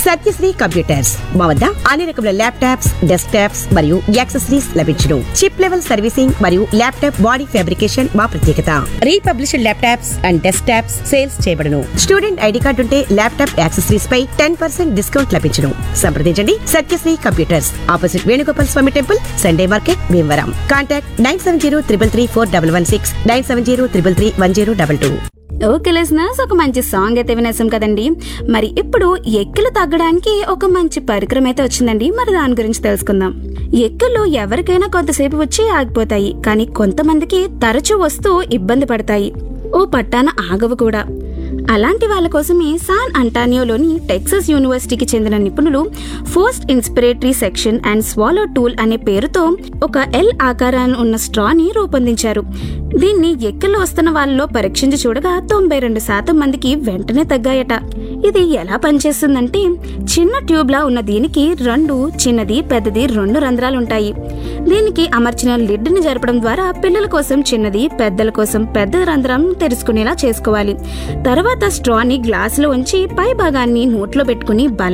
Satyasri computers మా వద్ద అన్ని రకముల ల్యాప్టాప్స్ డెస్క్ టాప్స్ మరియు యాక్సెసరీస్ లభించును చిప్ లెవెల్ సర్వీసింగ్ మరియు ల్యాప్టాప్ బాడీ ఫ్యాబ్రికేషన్ మా ప్రత్యేకత refurbished laptops and desktops sales చేయబడును స్టూడెంట్ ఐడి కార్డు ఉంటే ల్యాప్టాప్ యాక్సెసరీస్ పై టెన్ పర్సెంట్ డిస్కౌంట్ లభించును సంప్రదించండి Satyasri computers opposite Venugopal Swamy temple Sunday market Bhimavaram contact nine seven zero triple three four double one six nine seven zero triple three one zero double two okay listeners ఒక మంచి song అయితే వినేసాం కదండి మరి ఇప్పుడు ఎక్కిలు తగ్గడానికి ఒక మంచి పరికరం అయితే వచ్చిందండి మరి దాని గురించి తెలుసుకుందాం ఎక్కిళ్ళు ఎవరికైనా కొంతసేపు వచ్చి ఆగిపోతాయి కానీ కొంతమందికి తరచూ వస్తూ ఇబ్బంది పడతాయి ఓ పట్టాన ఆగవు కూడా అలాంటి వాళ్ళ కోసమే సాన్ అంటానియోలోని టెక్సస్ యూనివర్సిటీకి చెందిన నిపుణులు post inspiratory section and swallow tool అనే పేరుతో ఒక ఎల్ ఆకారాన్ని ఉన్న స్ట్రాని రూపొందించారు దీన్ని ఎక్కల్లో వస్తున్న వాళ్ళలో పరీక్షించి చూడగా తొంభై రెండు శాతం మందికి వెంటనే తగ్గాయట ఇది ఎలా పనిచేస్తుందంటే చిన్న ట్యూబ్ లా ఉన్న దీనికి రెండు చిన్నది పెద్దది రెండు రంధ్రాలు ఉంటాయి దీనికి అమర్చిన లిడ్ ని జరపడం ద్వారా పిల్లల కోసం చిన్నది పెద్దల కోసం పెద్ద రంధ్రం తెరుచుకునేలా చేసుకోవాలి తర్వాత స్ట్రాని గ్లాసులో ఉంచి పై భాగాన్ని నోట్లో పెట్టుకుని బల